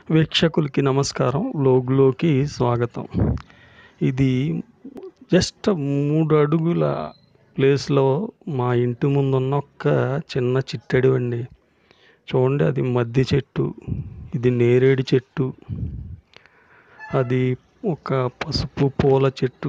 వీక్షకులకి నమస్కారం లోగ్లోకి స్వాగతం ఇది జస్ట్ మూడు అడుగుల ప్లేస్లో మా ఇంటి ముందున్న ఒక చిన్న చిట్టడి అండి చూడండి అది మద్ది చెట్టు ఇది నేరేడు చెట్టు అది ఒక పసుపు పూల చెట్టు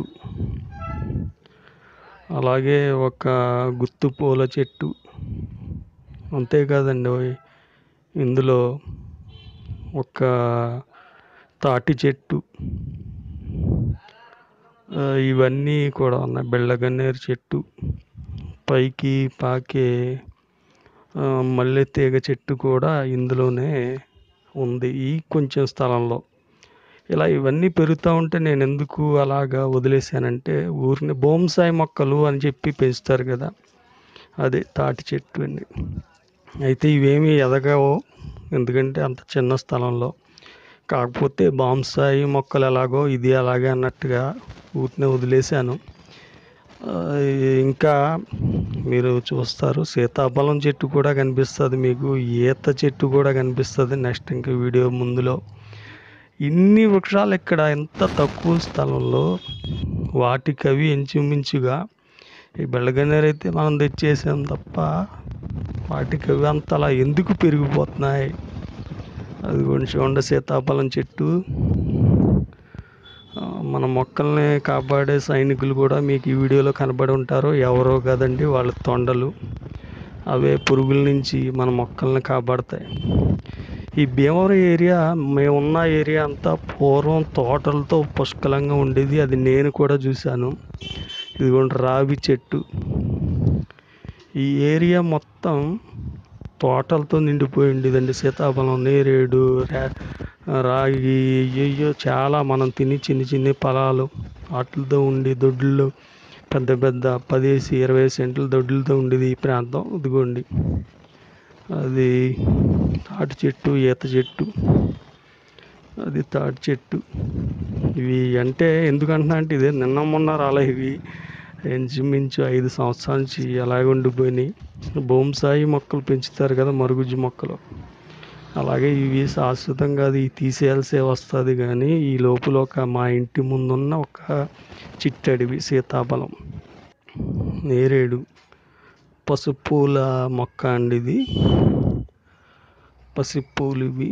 అలాగే ఒక గుత్తు పూల చెట్టు అంతేకాదండి ఇందులో ఒక తాటి చెట్టు ఆ, ఇవన్నీ కూడా ఉన్నాయి బెల్లగన్నేరు చెట్టు పైకి పాకే ఆ, మల్లె తీగ చెట్టు కూడా ఇందులోనే ఉంది ఈ కొంచెం స్థలంలో ఇలా ఇవన్నీ పెరుగుతూ ఉంటే నేను ఎందుకు అలాగా వదిలేశానంటే ఊరిని బోంసాయి మొక్కలు అని చెప్పి పెంచుతారు కదా అదే తాటి చెట్టు అండి అయితే ఇవేమీ ఎదగవు ఎందుకంటే అంత చిన్న స్థలంలో కాకపోతే బాంసాయి మొక్కలు ఎలాగో ఇది అలాగే అన్నట్టుగా ఊరినే వదిలేశాను ఆ, ఇంకా మీరు చూస్తారు సీతాఫలం చెట్టు కూడా కనిపిస్తుంది మీకు ఈత చెట్టు కూడా కనిపిస్తుంది నెక్స్ట్ ఇంకా వీడియో ముందులో ఇన్ని వృక్షాలు ఇక్కడ ఎంత తక్కువ స్థలంలో వాటికవి ఇంచుమించుగా ఈ బెల్లగన్నేరు అయితే మనం తెచ్చేసాం తప్ప వాటికవి అంతలా ఎందుకు పెరిగిపోతున్నాయి అది కొంచెం ఉండ సీతాఫలం చెట్టు ఆ, మన మొక్కల్ని కాపాడే సైనికులు కూడా మీకు ఈ వీడియోలో కనబడి ఉంటారు ఎవరో కదండి వాళ్ళ తొండలు అవే పురుగుల నుంచి మన మొక్కల్ని కాపాడతాయి ఈ భీమవరం ఏరియా మేమున్న ఏరియా అంతా పూర్వం తోటలతో పుష్కలంగా ఉండేది అది నేను కూడా చూశాను ఇదిగోండి రావి చెట్టు ఈ ఏరియా మొత్తం తోటలతో నిండిపోయి ఉండేదండి సీతాఫలం నేరేడు రా- రాగి అయ్యో చాలా మనం తిని చిన్ని చిన్ని ఫలాలు వాటితో ఉండి దొడ్లు పెద్ద పెద్ద పదేసి ఇరవై సెంట్ల దొడ్లతో ఉండేది ఈ ప్రాంతం ఇదిగోండి అది తాటి చెట్టు ఈత చెట్టు అది తాటి చెట్టు ఇవి అంటే ఎందుకంటున్నా అంటే ఇదే నిన్న మొన్న రాలే ఇవి ఇంచుమించు ఐదు సంవత్సరాల నుంచి అలాగే ఉండిపోయినాయి బోంసాయి మొక్కలు పెంచుతారు కదా మరుగుజ్జు మొక్కలు అలాగే ఇవి శాశ్వతంగా అది తీసేయాల్సే వస్తుంది కానీ ఈ లోపల ఒక మా ఇంటి ముందున్న ఒక చిట్టడివి సీతాఫలం నేరేడు పసుపు పూల మొక్క అండి ఇది పసుపు పూలు ఇవి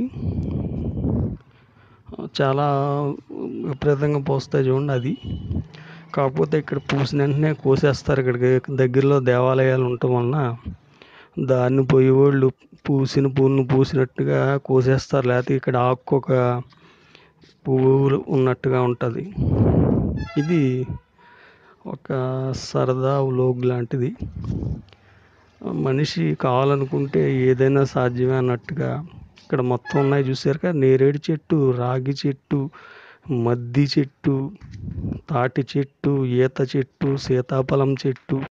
చాలా విపరీతంగా పోస్తాయి చూడండి అది కాకపోతే ఇక్కడ పూసిన వెంటనే కోసేస్తారు ఇక్కడికి దగ్గరలో దేవాలయాలు ఉండటం వలన దాన్ని పోయేవాళ్ళు పూసిన పూలను పూసినట్టుగా కోసేస్తారు లేకపోతే ఇక్కడ ఆకు ఒక పువ్వులు ఉన్నట్టుగా ఉంటుంది ఇది ఒక సరదా వ్లోగ్ లాంటిది మనిషి కావాలనుకుంటే ఏదైనా సాధ్యమే అన్నట్టుగా ఇక్కడ మొత్తం ఉన్నాయి చూసారు కదా నేరేడు చెట్టు రాగి చెట్టు మద్ది చెట్టు తాటి చెట్టు ఈత చెట్టు సీతాఫలం చెట్టు